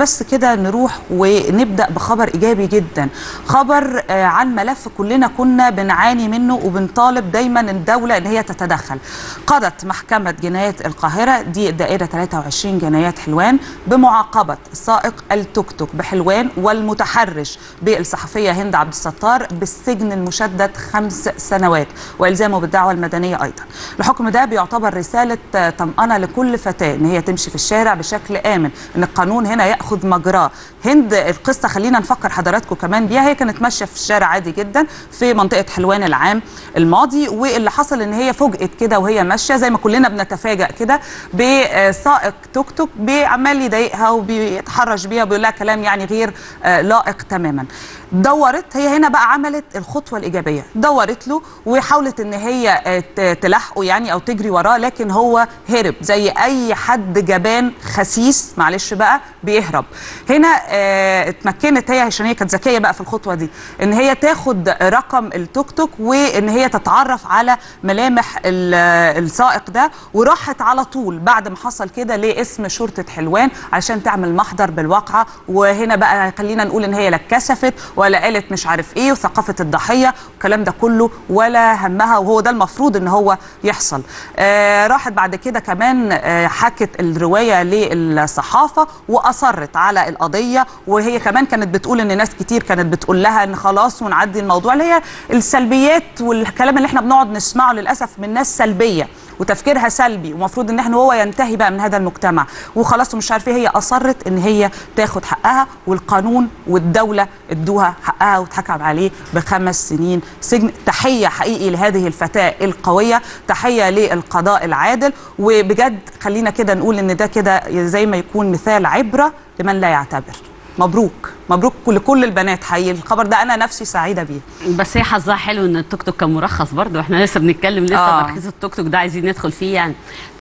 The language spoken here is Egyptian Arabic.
بس كده نروح ونبدا بخبر ايجابي جدا خبر آه، عن ملف كلنا كنا بنعاني منه وبنطالب دايما الدوله ان هي تتدخل قضت محكمه جنايات القاهره دي الدائره 23 جنايات حلوان بمعاقبه سائق التوك توك بحلوان والمتحرش بالصحفيه هند عبد الستار بالسجن المشدد خمس سنوات والزامه بالدعوه المدنيه ايضا الحكم ده بيعتبر رساله آه، طمانه لكل فتاه ان هي تمشي في الشارع بشكل امن ان القانون هنا ياخذ مجراه هند القصه خلينا نفكر حضراتكم كمان بيها هي كانت ماشيه في الشارع عادي جدا في منطقه حلوان العام الماضي واللي حصل ان هي فوجئت كده وهي ماشيه زي ما كلنا بنتفاجئ كده بسائق توك توك عمال يضايقها وبيتحرش بيها وبيقول لها كلام يعني غير آه، لائق تماما دورت هي هنا بقى عملت الخطوه الايجابيه دورت له وحاولت ان هي آه، ت- تلاحقه يعني او تجري وراه لكن هو هرب زي اي حد جبان خسيس معلش بقى بيهرب هنا آه، اتمكنت هي عشان هي كانت ذكيه بقى في الخطوه دي ان هي تاخد رقم التوك توك وان هي تتعرف على ملامح ال- السائق ده وراحت على طول بعد ما حصل كده لاسم شرطه حلوان علشان تعمل محضر بالواقعه وهنا بقى خلينا نقول ان هي لا اتكسفت ولا قالت مش عارف ايه وثقافه الضحيه والكلام ده كله ولا همها وهو ده المفروض ان هو يحصل آه راحت بعد كده كمان آه حكت الروايه للصحافه واصرت على القضيه وهي كمان كانت بتقول ان ناس كتير كانت بتقول لها ان خلاص ونعدي الموضوع اللي هي السلبيات والكلام اللي احنا بنقعد نسمعه للاسف من ناس سلبيه وتفكيرها سلبي ومفروض ان احنا هو ينتهي بقى من هذا المجتمع وخلاص ومش عارفه هي اصرت ان هي تاخد حقها والقانون والدوله ادوها حقها واتحكم عليه بخمس سنين سجن تحيه حقيقي لهذه الفتاه القويه تحيه للقضاء العادل وبجد خلينا كده نقول ان ده كده زي ما يكون مثال عبره لمن لا يعتبر مبروك مبروك لكل البنات حقيقي الخبر ده انا نفسي سعيده بيه بس هي حظها حلو ان التوك توك كان مرخص برضه احنا لسه بنتكلم لسه آه. ترخيص التوك توك ده عايزين ندخل فيه يعني